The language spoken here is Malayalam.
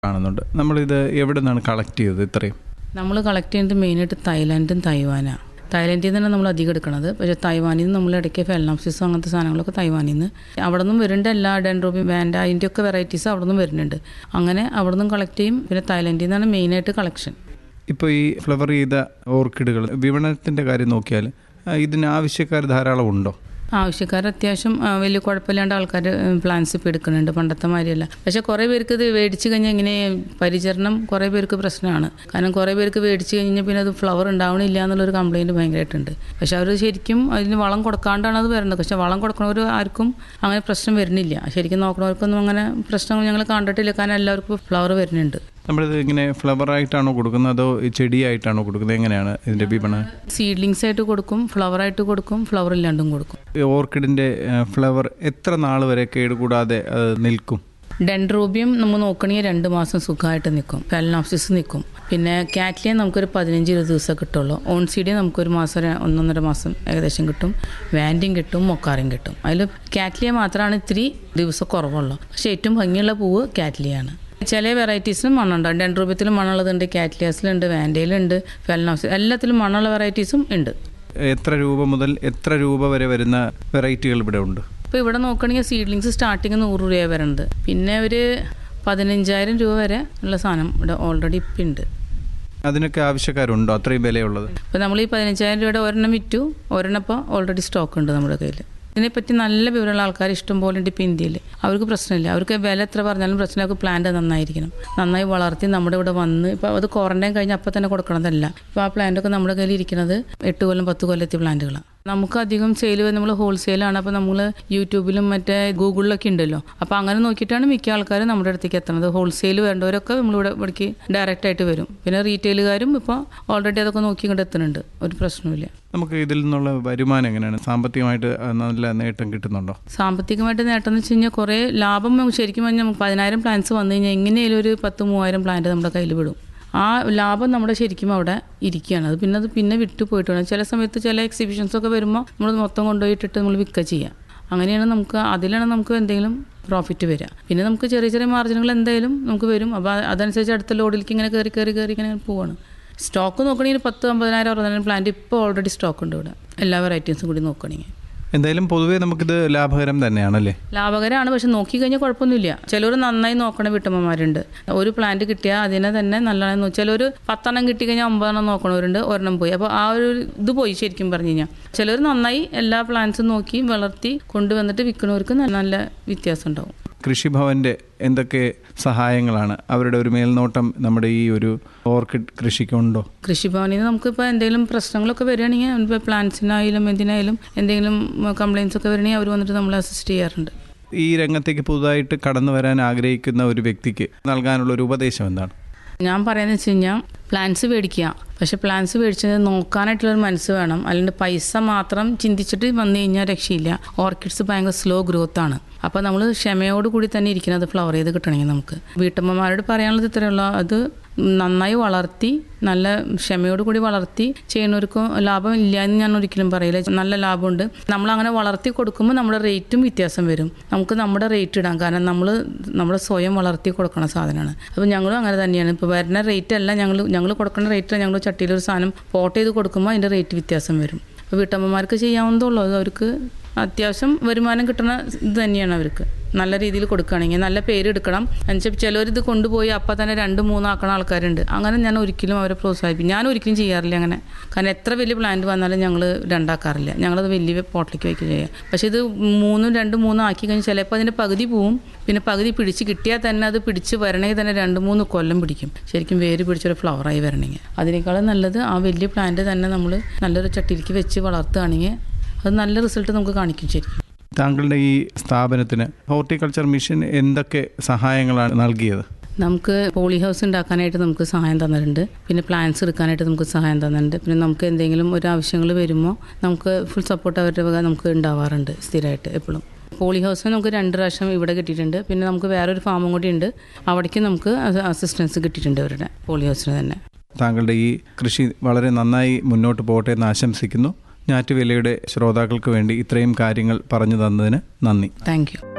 കാണുന്നുണ്ട് നമ്മളിത് എവിടെ നിന്നാണ് കളക്ട് ചെയ്തത് ഇത്രയും നമ്മൾ കളക്ട് ചെയ്യുന്നത് മെയിനായിട്ട് തായ്ലാൻഡും തൈവാനാണ് തായ്ലാൻഡിൽ നിന്നാണ് നമ്മൾ അധികം എടുക്കുന്നത് പക്ഷേ തൈവാനിൽ നിന്ന് നമ്മൾ ഇടയ്ക്ക് ഫെലനോപ്സിസ് അങ്ങനത്തെ സാധനങ്ങളൊക്കെ തൈവാനിൽ നിന്ന് അവിടെ നിന്നും വരുന്നുണ്ട് എല്ലാ ഡെൻഡ്രോബി വാൻഡ അതിൻ്റെയൊക്കെ വെറൈറ്റീസ് അവിടെ നിന്നും വരുന്നുണ്ട് അങ്ങനെ അവിടെ നിന്നും കളക്ട് ചെയ്യും പിന്നെ തായ്ലാൻഡിൽ നിന്നാണ് മെയിനായിട്ട് കളക്ഷൻ ഇപ്പോൾ ഈ ഫ്ലവർ ചെയ്ത ഓർക്കിഡുകൾ വിപണനത്തിൻ്റെ കാര്യം നോക്കിയാൽ ആ, ഇതിന് ആവശ്യക്കാർ ധാരാളം ഉണ്ടോ ആവശ്യക്കാർ അത്യാവശ്യം ആ, വലിയ കുഴപ്പമില്ലാണ്ട് ആൾക്കാർ പ്ലാൻസ് ഇപ്പോൾ എടുക്കുന്നുണ്ട് പണ്ടത്തെ മാതിരിയല്ല പക്ഷേ കുറേ പേർക്ക് ഇത് മേടിച്ച് കഴിഞ്ഞാൽ ഇങ്ങനെ പരിചരണം കുറേ പേർക്ക് പ്രശ്നമാണ് കാരണം കുറേ പേർക്ക് മേടിച്ച് കഴിഞ്ഞാൽ പിന്നെ അത് ഫ്ലവർ ഉണ്ടാവണില്ല എന്നുള്ളൊരു കംപ്ലയിൻറ്റ് ഭയങ്കരമായിട്ടുണ്ട് പക്ഷെ അവർ ശരിക്കും അതിന് വളം കൊടുക്കാണ്ടാണ് അത് വരുന്നത് പക്ഷെ വളം കൊടുക്കണവർ ആർക്കും അങ്ങനെ പ്രശ്നം വരുന്നില്ല ശരിക്കും നോക്കണവർക്കൊന്നും അങ്ങനെ പ്രശ്നങ്ങൾ ഞങ്ങൾ കണ്ടിട്ടില്ല കാരണം എല്ലാവർക്കും ഫ്ലവർ വരുന്നുണ്ട് നമ്മളിത് ഇങ്ങനെ ഫ്ലവർ ആയിട്ടാണോ കൊടുക്കുന്നത് അതോ ഈ ചെടിയായിട്ടാണോ കൊടുക്കുന്നത് എങ്ങനെയാണ് ഇതിൻ്റെ വിപണനം സീഡ്ലിങ്സ് ആയിട്ട് കൊടുക്കും ഫ്ലവർ ആയിട്ട് കൊടുക്കും ഫ്ലവർ ഇല്ലാണ്ടും കൊടുക്കും ഈ ഓർക്കിഡിൻ്റെ ഫ്ലവർ എത്ര നാൾ വരെ കേടുകൂടാതെ അത് നിൽക്കും ഡെൻഡ്രോബിയം നമ്മൾ നോക്കണമെങ്കിൽ രണ്ട് മാസം സുഖമായിട്ട് നിൽക്കും ഫെലനോപ്സിസ് നിൽക്കും പിന്നെ കാറ്റ്ലിയ നമുക്കൊരു പതിനഞ്ച് ഇരുപത് ദിവസം കിട്ടുള്ളൂ ഓൺസീഡിയ നമുക്കൊരു മാസം ര- ഒന്നൊന്നര മാസം ഏകദേശം കിട്ടും വാൻഡിയും കിട്ടും മൊക്കാറിയും കിട്ടും അതിൽ കാറ്റ്ലിയ മാത്രമാണ് ഇത്തിരി ദിവസം കുറവുള്ളൂ പക്ഷേ ഏറ്റവും ഭംഗിയുള്ള പൂവ് കാറ്റ്ലിയാണ് ചില വെറൈറ്റീസിലും മണ്ണുണ്ടാവും ഡെൻഡ്രോബിയത്തിലും മണ്ണുള്ളതുണ്ട് കാറ്റ്ലിയാസിലുണ്ട് വാൻഡയിലുണ്ട് ഫെലനോപ്സിസ് എല്ലാത്തിലും മണ്ണുള്ള വെറൈറ്റീസും ഉണ്ട് എത്ര രൂപ മുതൽ എത്ര രൂപ വരെ വരുന്ന വെറൈറ്റികൾ ഇവിടെ ഉണ്ട് ഇപ്പോൾ ഇവിടെ നോക്കുകയാണെങ്കിൽ സീഡ്ലിങ്സ് സ്റ്റാർട്ടിങ് നൂറ് രൂപ വരുന്നത് പിന്നെ ഒരു പതിനഞ്ചായിരം രൂപ വരെ ഉള്ള സാധനം ഇവിടെ ഓൾറെഡി ഇപ്പം ഉണ്ട് അതിനൊക്കെ ആവശ്യക്കാരുണ്ടോ അത്രയും വിലയുള്ളത് ഇപ്പോൾ നമ്മൾ ഈ പതിനഞ്ചായിരം രൂപയുടെ ഒരെണ്ണം വിറ്റു ഒരെണ്ണം ഇപ്പോൾ ഓൾറെഡി സ്റ്റോക്ക് ഉണ്ട് നമ്മുടെ കയ്യിൽ ഇതിനെപ്പറ്റി നല്ല വിവരമുള്ള ആൾക്കാർ ഇഷ്ടം പോലെ ഉണ്ട് ഇപ്പോൾ ഇന്ത്യയിൽ അവർക്ക് പ്രശ്നമില്ല അവർക്ക് വില എത്ര പറഞ്ഞാലും പ്രശ്നമില്ല അവർക്ക് പ്ലാന്റ് നന്നായിരിക്കണം നന്നായി വളർത്തി നമ്മുടെ ഇവിടെ വന്ന് ഇപ്പോൾ അത് ക്വാറന്റൈൻ കഴിഞ്ഞ് അപ്പം തന്നെ കൊടുക്കണതല്ല ഇപ്പോൾ ആ പ്ലാന്റൊക്കെ നമ്മുടെ കയ്യിൽ ഇരിക്കുന്നത് എട്ട് കൊല്ലം പത്ത് കൊല്ലത്തെ പ്ലാന്റുകളാണ് നമുക്ക് അധികം സെയിൽ നമ്മൾ ഹോൾസെയിലാണ് അപ്പോൾ നമ്മൾ യൂട്യൂബിലും മറ്റേ ഗൂഗിളിലൊക്കെ ഉണ്ടല്ലോ അപ്പോൾ അങ്ങനെ നോക്കിയിട്ടാണ് മിക്ക ആൾക്കാരും നമ്മുടെ അടുത്തേക്ക് എത്തുന്നത് ഹോൾസെയിൽ വേണ്ടവരൊക്കെ നമ്മളിവിടെ ഇവിടേക്ക് ഡയറക്റ്റ് ആയിട്ട് വരും പിന്നെ റീറ്റെയിലുകാരും ഇപ്പോൾ ഓൾറെഡി അതൊക്കെ നോക്കി ഇങ്ങോട്ട് എത്തുന്നുണ്ട് ഒരു പ്രശ്നവുമില്ല നമുക്ക് ഇതിൽ നിന്നുള്ള വരുമാനം എങ്ങനെയാണ് സാമ്പത്തികമായിട്ട് നല്ല നേട്ടം കിട്ടുന്നുണ്ടോ സാമ്പത്തികമായിട്ട് നേട്ടം എന്ന് വെച്ച് കഴിഞ്ഞാൽ കുറേ ലാഭം ശരിക്കും പറഞ്ഞാൽ നമുക്ക് പതിനായിരം പ്ലാന്റ്സ് വന്നു കഴിഞ്ഞാൽ എങ്ങനെയായാലും ഒരു പത്ത് മൂവായിരം പ്ലാന്റ് നമ്മുടെ കയ്യിൽ വിടും ആ ലാഭം നമ്മുടെ ശരിക്കും അവിടെ ഇരിക്കുകയാണ് അത് പിന്നെ അത് പിന്നെ വിട്ടു പോയിട്ട് വേണം ചില സമയത്ത് ചില എക്സിബിഷൻസ് ഒക്കെ വരുമ്പോൾ നമ്മൾ മൊത്തം കൊണ്ടുപോയിട്ടിട്ട് നമ്മൾ വിൽക്കുക ചെയ്യുക അങ്ങനെയാണ് നമുക്ക് അതിലാണ് നമുക്ക് എന്തെങ്കിലും പ്രോഫിറ്റ് വരിക പിന്നെ നമുക്ക് ചെറിയ ചെറിയ മാർജിനുകൾ എന്തായാലും നമുക്ക് വരും അപ്പോൾ അതനുസരിച്ച് അടുത്ത ലോഡിലേക്ക് ഇങ്ങനെ കയറി കയറി കയറി ഇങ്ങനെ പോവാണ് സ്റ്റോക്ക് നോക്കണമെങ്കിൽ പത്ത് അമ്പതിനായിരം അറുപതിനായിരം പ്ലാന്റ് ഇപ്പോൾ ഓൾറെഡി സ്റ്റോക്ക് ഉണ്ട് ഇവിടെ എല്ലാ വെറൈറ്റീസും കൂടി നോക്കണമെങ്കിൽ എന്തായാലും പൊതുവേ നമുക്കിത് ലാഭകരം തന്നെയാണല്ലേ ലാഭകരമാണ് പക്ഷെ നോക്കിക്കഴിഞ്ഞാൽ കുഴപ്പമൊന്നുമില്ല ചിലർ നന്നായി നോക്കണ വീട്ടമ്മമാരുണ്ട് ഒരു പ്ലാന്റ് കിട്ടിയാൽ അതിനെ തന്നെ നല്ലതാണ് ചിലർ പത്തെണ്ണം കിട്ടിക്കഴിഞ്ഞാൽ ഒമ്പതെണ്ണം നോക്കണവരുണ്ട് ഒരെണ്ണം പോയി അപ്പോൾ ആ ഒരു ഇത് പോയി ശരിക്കും പറഞ്ഞു കഴിഞ്ഞാൽ ചിലർ നന്നായി എല്ലാ പ്ലാന്റ്സും നോക്കി വളർത്തി കൊണ്ടുവന്നിട്ട് വിൽക്കുന്നവർക്ക് നല്ല നല്ല വ്യത്യാസം ഉണ്ടാവും കൃഷിഭവന്റെ എന്തൊക്കെ സഹായങ്ങളാണ് അവരുടെ ഒരു മേൽനോട്ടം നമ്മുടെ ഈ ഒരു ഓർക്കിഡ് കൃഷിക്കുണ്ടോ കൃഷിഭവനിൽ നിന്ന് നമുക്കിപ്പോൾ എന്തെങ്കിലും പ്രശ്നങ്ങളൊക്കെ വരികയാണെങ്കിൽ ഇപ്പോൾ പ്ലാന്റ്സിനായാലും എന്തിനായാലും എന്തെങ്കിലും കംപ്ലയിൻസ് ഒക്കെ വരികയാണെങ്കിൽ അവർ വന്നിട്ട് നമ്മളെ അസിസ്റ്റ് ചെയ്യാറുണ്ട് ഈ രംഗത്തേക്ക് പുതുതായിട്ട് കടന്നു വരാൻ ആഗ്രഹിക്കുന്ന ഒരു വ്യക്തിക്ക് നൽകാനുള്ള ഒരു ഉപദേശം എന്താണ് ഞാൻ പറയുന്നത് വെച്ച് കഴിഞ്ഞാൽ പ്ലാൻസ് മേടിക്കുക പക്ഷെ പ്ലാൻസ് മേടിച്ചത് നോക്കാനായിട്ടുള്ളൊരു മനസ്സ് വേണം അല്ലാണ്ട് പൈസ മാത്രം ചിന്തിച്ചിട്ട് വന്നു കഴിഞ്ഞാൽ രക്ഷയില്ല ഓർക്കിഡ്സ് ഭയങ്കര സ്ലോ ഗ്രോത്ത് ആണ് അപ്പോൾ നമ്മൾ ക്ഷമയോട് കൂടി തന്നെ ഇരിക്കുന്നത് ഫ്ലവർ ചെയ്ത് കിട്ടണമെങ്കിൽ നമുക്ക് വീട്ടമ്മമാരോട് പറയാനുള്ളത് ഇത്രയുള്ള അത് നന്നായി വളർത്തി നല്ല ക്ഷമയോട് കൂടി വളർത്തി ചെയ്യുന്നവർക്കും ലാഭം ഇല്ല എന്ന് ഞാൻ ഒരിക്കലും പറയില്ല നല്ല ലാഭമുണ്ട് നമ്മൾ അങ്ങനെ വളർത്തി കൊടുക്കുമ്പോൾ നമ്മുടെ റേറ്റും വ്യത്യാസം വരും നമുക്ക് നമ്മുടെ റേറ്റ് ഇടാം കാരണം നമ്മൾ നമ്മുടെ സ്വയം വളർത്തി കൊടുക്കണ സാധനമാണ് അപ്പോൾ ഞങ്ങളും അങ്ങനെ തന്നെയാണ് ഇപ്പോൾ വരുന്ന റേറ്റ് അല്ല ഞങ്ങൾ ഞങ്ങൾ കൊടുക്കുന്ന റേറ്റ് ഞങ്ങൾ ചട്ടിയിലൊരു സാധനം പോട്ട് ചെയ്ത് കൊടുക്കുമ്പോൾ അതിൻ്റെ റേറ്റ് വ്യത്യാസം വരും അപ്പോൾ വീട്ടമ്മമാർക്ക് ചെയ്യാവുന്നതുള്ളൂ അത് അവർക്ക് അത്യാവശ്യം വരുമാനം കിട്ടുന്ന ഇത് തന്നെയാണ് അവർക്ക് നല്ല രീതിയിൽ കൊടുക്കുകയാണെങ്കിൽ നല്ല പേര് എടുക്കണം എന്നുവെച്ചാൽ ചിലർ ഇത് കൊണ്ടുപോയി അപ്പം തന്നെ രണ്ട് മൂന്നാക്കണ ആൾക്കാരുണ്ട് അങ്ങനെ ഞാൻ ഒരിക്കലും അവരെ പ്രോത്സാഹിപ്പിക്കും ഞാൻ ഒരിക്കലും ചെയ്യാറില്ല അങ്ങനെ കാരണം എത്ര വലിയ പ്ലാന്റ് വന്നാലും ഞങ്ങൾ രണ്ടാക്കാറില്ല ഞങ്ങളത് വലിയ പോട്ടിലേക്ക് വയ്ക്കുക ചെയ്യുക പക്ഷേ ഇത് മൂന്നും രണ്ടും മൂന്നും ആക്കി കഴിഞ്ഞാൽ ചിലപ്പോൾ അതിൻ്റെ പകുതി പോവും പിന്നെ പകുതി പിടിച്ച് കിട്ടിയാൽ തന്നെ അത് പിടിച്ച് വരണമെങ്കിൽ തന്നെ രണ്ട് മൂന്ന് കൊല്ലം പിടിക്കും ശരിക്കും വേര് പിടിച്ചൊരു ഫ്ലവറായി വരണമെങ്കിൽ അതിനേക്കാളും നല്ലത് ആ വലിയ പ്ലാന്റ് തന്നെ നമ്മൾ നല്ലൊരു ചട്ടിയിലേക്ക് വെച്ച് വളർത്തുകയാണെങ്കിൽ അത് നല്ല റിസൾട്ട് നമുക്ക് കാണിക്കും ശരിക്കും താങ്കളുടെ ഈ സ്ഥാപനത്തിന് ഹോർട്ടിക്കൾച്ചർ മിഷൻ എന്തൊക്കെ സഹായങ്ങളാണ് നൽകിയത് നമുക്ക് പോളി ഹൗസ് ഉണ്ടാക്കാനായിട്ട് നമുക്ക് സഹായം തന്നിട്ടുണ്ട് പിന്നെ പ്ലാൻസ് എടുക്കാനായിട്ട് നമുക്ക് സഹായം തന്നിട്ടുണ്ട് പിന്നെ നമുക്ക് എന്തെങ്കിലും ഒരു ആവശ്യങ്ങൾ വരുമ്പോൾ നമുക്ക് ഫുൾ സപ്പോർട്ട് അവരുടെ വക നമുക്ക് ഉണ്ടാവാറുണ്ട് സ്ഥിരമായിട്ട് എപ്പോഴും പോളി ഹൗസിന് നമുക്ക് രണ്ട് പ്രാവശ്യം ഇവിടെ കിട്ടിയിട്ടുണ്ട് പിന്നെ നമുക്ക് വേറൊരു ഫാമും കൂടി ഉണ്ട് അവിടേക്ക് നമുക്ക് അസിസ്റ്റൻസ് കിട്ടിയിട്ടുണ്ട് അവരുടെ പോളി ഹൗസിന് തന്നെ താങ്കളുടെ ഈ കൃഷി വളരെ നന്നായി മുന്നോട്ട് പോകട്ടെ എന്ന് ആശംസിക്കുന്നു ഞാറ്റുവേലയുടെ ശ്രോതാക്കൾക്ക് വേണ്ടി ഇത്രയും കാര്യങ്ങൾ പറഞ്ഞു തന്നതിന് നന്ദി താങ്ക് യു